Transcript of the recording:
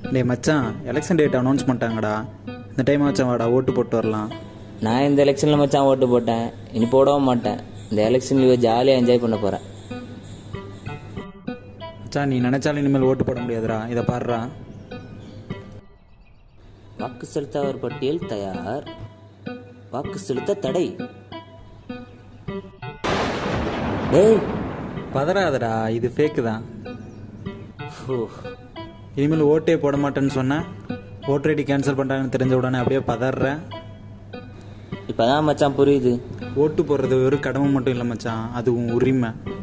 டேய் மச்சான் election date announce பண்ணிட்டாங்கடா இந்த டைம் மச்சான் வாடா ஓட்டு போட்டு வரலாம் நான் இந்த எலெக்ஷனில் மச்சான் ஓட்டு போட்டேன் இனி போடவும் மாட்டேன் இந்த எலெக்ஷன் லீவை ஜாலியாக என்ஜாய் பண்ண போகிறேன் மச்சான் நீ நினைச்சாலும் இனிமேல் ஓட்டு போட முடியாதுடா இதை பாடுறா வாக்கு செலுத்தவர் பட்டியல் தயார் வாக்கு செலுத்த தடை டேய் பதறாதடா இது ஃபேக்கு தான் ஓ இனிமேல் ஓட்டே போட மாட்டேன்னு சொன்னேன் ஓட்டர் ஐடி கேன்சல் பண்ணுறாங்கன்னு தெரிஞ்ச உடனே அப்படியே பதறேன் இப்போதான் மச்சான் புரியுது ஓட்டு போடுறது ஒரு கடமை மட்டும் இல்லை மச்சான் அது உன் உரிமை